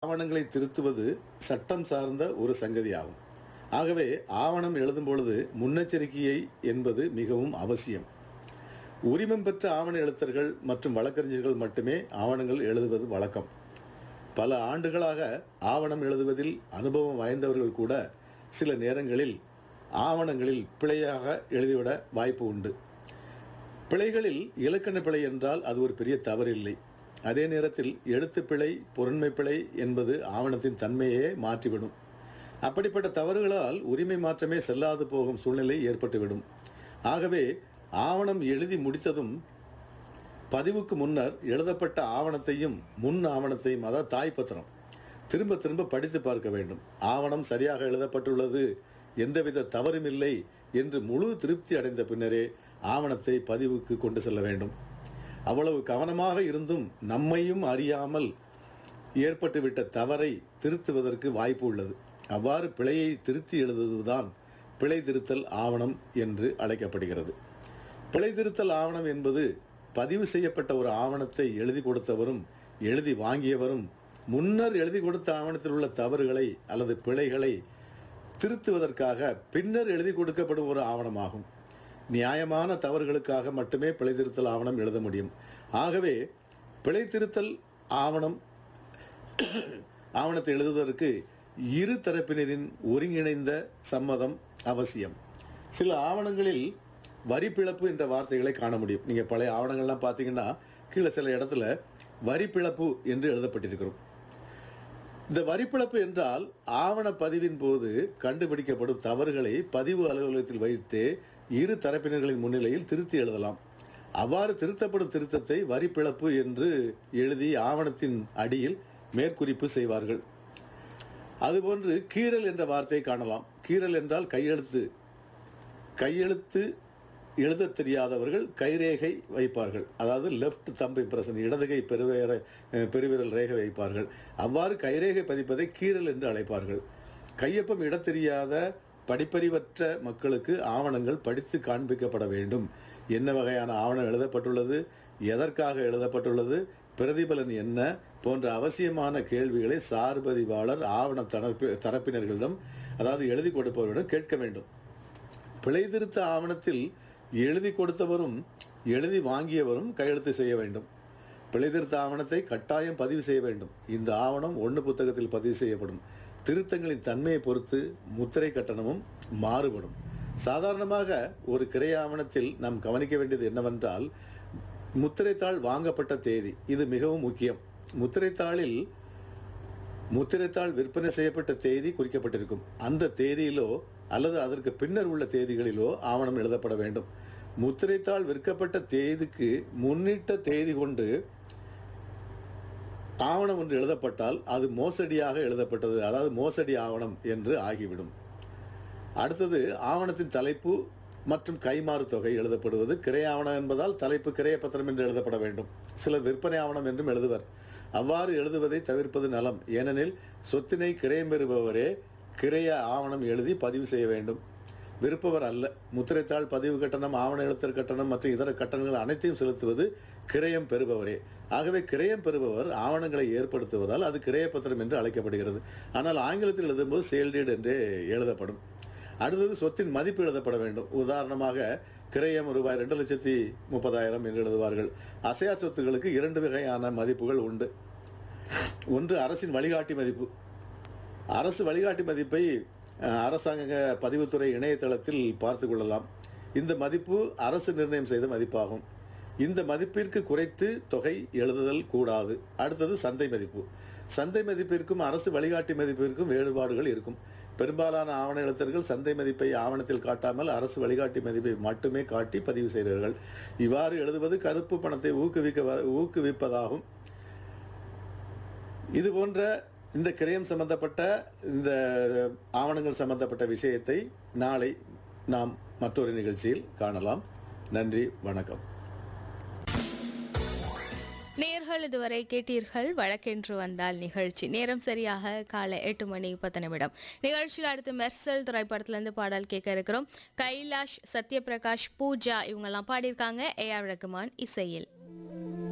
ஆவணங்களை திருத்துவது சட்டம் சார்ந்த ஒரு சங்கதியாகும் ஆகவே ஆவணம் எழுதும் பொழுது முன்னெச்சரிக்கையை என்பது மிகவும் அவசியம் உரிமம் பெற்ற ஆவண எழுத்தர்கள் மற்றும் வழக்கறிஞர்கள் மட்டுமே ஆவணங்கள் எழுதுவது வழக்கம் பல ஆண்டுகளாக ஆவணம் எழுதுவதில் அனுபவம் வாய்ந்தவர்கள் கூட சில நேரங்களில் ஆவணங்களில் பிழையாக எழுதிவிட வாய்ப்பு உண்டு பிழைகளில் இலக்கண பிழை என்றால் அது ஒரு பெரிய தவறில்லை அதே நேரத்தில் எழுத்து பிழை பொருண்மை பிழை என்பது ஆவணத்தின் தன்மையே மாற்றிவிடும் அப்படிப்பட்ட தவறுகளால் உரிமை மாற்றமே செல்லாது போகும் சூழ்நிலை ஏற்பட்டுவிடும் ஆகவே ஆவணம் எழுதி முடித்ததும் பதிவுக்கு முன்னர் எழுதப்பட்ட ஆவணத்தையும் முன் ஆவணத்தையும் அதாவது தாய்ப்பத்திரம் திரும்ப திரும்ப படித்து பார்க்க வேண்டும் ஆவணம் சரியாக எழுதப்பட்டுள்ளது எந்தவித தவறும் இல்லை என்று முழு திருப்தி அடைந்த பின்னரே ஆவணத்தை பதிவுக்கு கொண்டு செல்ல வேண்டும் அவ்வளவு கவனமாக இருந்தும் நம்மையும் அறியாமல் ஏற்பட்டுவிட்ட தவறை திருத்துவதற்கு வாய்ப்பு உள்ளது அவ்வாறு பிழையை திருத்தி எழுதுவதுதான் பிழை திருத்தல் ஆவணம் என்று அழைக்கப்படுகிறது பிழை திருத்தல் ஆவணம் என்பது பதிவு செய்யப்பட்ட ஒரு ஆவணத்தை எழுதி கொடுத்தவரும் எழுதி வாங்கியவரும் முன்னர் எழுதி கொடுத்த ஆவணத்தில் உள்ள தவறுகளை அல்லது பிழைகளை திருத்துவதற்காக பின்னர் எழுதி கொடுக்கப்படும் ஒரு ஆவணமாகும் நியாயமான தவறுகளுக்காக மட்டுமே பிழை திருத்தல் ஆவணம் எழுத முடியும் ஆகவே பிழை திருத்தல் ஆவணம் ஆவணத்தை எழுதுவதற்கு இரு தரப்பினரின் ஒருங்கிணைந்த சம்மதம் அவசியம் சில ஆவணங்களில் வரிப்பிழப்பு என்ற வார்த்தைகளை காண முடியும் நீங்கள் பழைய ஆவணங்கள்லாம் பார்த்தீங்கன்னா கீழே சில இடத்துல வரிப்பிழப்பு என்று எழுதப்பட்டிருக்கிறோம் இந்த வரிப்பிழப்பு என்றால் ஆவண பதிவின் போது கண்டுபிடிக்கப்படும் தவறுகளை பதிவு அலுவலகத்தில் வைத்து இரு தரப்பினர்களின் முன்னிலையில் திருத்தி எழுதலாம் அவ்வாறு திருத்தப்படும் திருத்தத்தை வரிப்பிழப்பு என்று எழுதி ஆவணத்தின் அடியில் மேற்குறிப்பு செய்வார்கள் அதுபோன்று கீறல் என்ற வார்த்தையை காணலாம் கீறல் என்றால் கையெழுத்து கையெழுத்து எழுதத் தெரியாதவர்கள் கைரேகை வைப்பார்கள் அதாவது லெஃப்ட் தம்ப் இம்ப்ரெஷன் இடதுகை பெருவேர பெருவிரல் ரேகை வைப்பார்கள் அவ்வாறு கைரேகை பதிப்பதை கீறல் என்று அழைப்பார்கள் கையொப்பம் இடத் தெரியாத படிப்பறிவற்ற மக்களுக்கு ஆவணங்கள் படித்து காண்பிக்கப்பட வேண்டும் என்ன வகையான ஆவணம் எழுதப்பட்டுள்ளது எதற்காக எழுதப்பட்டுள்ளது பிரதிபலன் என்ன போன்ற அவசியமான கேள்விகளை சார்பதிவாளர் ஆவண தரப்பு தரப்பினர்களிடம் அதாவது எழுதி கொடுப்பவரிடம் கேட்க வேண்டும் பிழை திருத்த ஆவணத்தில் எழுதி கொடுத்தவரும் எழுதி வாங்கியவரும் கையெழுத்து செய்ய வேண்டும் பிழை திருத்த ஆவணத்தை கட்டாயம் பதிவு செய்ய வேண்டும் இந்த ஆவணம் ஒன்று புத்தகத்தில் பதிவு செய்யப்படும் திருத்தங்களின் தன்மையை பொறுத்து முத்திரை கட்டணமும் மாறுபடும் சாதாரணமாக ஒரு கிரை ஆவணத்தில் நாம் கவனிக்க வேண்டியது என்னவென்றால் முத்திரைத்தாள் வாங்கப்பட்ட தேதி இது மிகவும் முக்கியம் முத்திரைத்தாளில் முத்திரைத்தாள் விற்பனை செய்யப்பட்ட தேதி குறிக்கப்பட்டிருக்கும் அந்த தேதியிலோ அல்லது அதற்கு பின்னர் உள்ள தேதிகளிலோ ஆவணம் எழுதப்பட வேண்டும் முத்திரைத்தாள் விற்கப்பட்ட தேதிக்கு முன்னிட்ட தேதி கொண்டு ஆவணம் ஒன்று எழுதப்பட்டால் அது மோசடியாக எழுதப்பட்டது அதாவது மோசடி ஆவணம் என்று ஆகிவிடும் அடுத்தது ஆவணத்தின் தலைப்பு மற்றும் கைமாறு தொகை எழுதப்படுவது கிரை ஆவணம் என்பதால் தலைப்பு கிரைய பத்திரம் என்று எழுதப்பட வேண்டும் சிலர் விற்பனை ஆவணம் என்றும் எழுதுவர் அவ்வாறு எழுதுவதை தவிர்ப்பது நலம் ஏனெனில் சொத்தினை கிரயம் பெறுபவரே கிரைய ஆவணம் எழுதி பதிவு செய்ய வேண்டும் விருப்பவர் அல்ல முத்திரைத்தாள் பதிவு கட்டணம் ஆவண எழுத்தர் கட்டணம் மற்றும் இதர கட்டணங்கள் அனைத்தையும் செலுத்துவது கிரயம் பெறுபவரே ஆகவே கிரயம் பெறுபவர் ஆவணங்களை ஏற்படுத்துவதால் அது கிரைய பத்திரம் என்று அழைக்கப்படுகிறது ஆனால் ஆங்கிலத்தில் எழுதும்போது சேல்டீடு என்றே எழுதப்படும் அடுத்தது சொத்தின் மதிப்பு எழுதப்பட வேண்டும் உதாரணமாக கிரயம் ரூபாய் ரெண்டு லட்சத்தி முப்பதாயிரம் என்று எழுதுவார்கள் அசையா சொத்துகளுக்கு இரண்டு வகையான மதிப்புகள் உண்டு ஒன்று அரசின் வழிகாட்டி மதிப்பு அரசு வழிகாட்டி மதிப்பை அஹ், அரசாங்க பதிவுத்துறை இணையதளத்தில் பார்த்து கொள்ளலாம் இந்த மதிப்பு அரசு நிர்ணயம் செய்த மதிப்பாகும் இந்த மதிப்பிற்கு குறைத்து தொகை எழுதுதல் கூடாது அடுத்தது சந்தை மதிப்பு சந்தை மதிப்பிற்கும் அரசு வழிகாட்டி மதிப்பிற்கும் வேறுபாடுகள் இருக்கும் பெரும்பாலான ஆவண எழுத்தர்கள் சந்தை மதிப்பை ஆவணத்தில் காட்டாமல் அரசு வழிகாட்டி மதிப்பை மட்டுமே காட்டி பதிவு செய்கிறார்கள் இவ்வாறு எழுதுவது கருப்பு பணத்தை ஊக்குவிக்க ஊக்குவிப்பதாகும் இது போன்ற இந்த கிரயம் சம்பந்தப்பட்ட இந்த ஆவணங்கள் சம்பந்தப்பட்ட விஷயத்தை நாளை நாம் மற்றொரு நிகழ்ச்சியில் காணலாம் நன்றி வணக்கம் நேர்கள் இதுவரை கேட்டீர்கள் வழக்கென்று வந்தால் நிகழ்ச்சி நேரம் சரியாக காலை எட்டு மணி பத்து நிமிடம் நிகழ்ச்சியில் அடுத்து மெர்சல் திரைப்படத்திலிருந்து பாடல் கேட்க இருக்கிறோம் கைலாஷ் சத்யபிரகாஷ் பூஜா இவங்கெல்லாம் பாடியிருக்காங்க ஏ ஆர் ரகுமான் இசையில்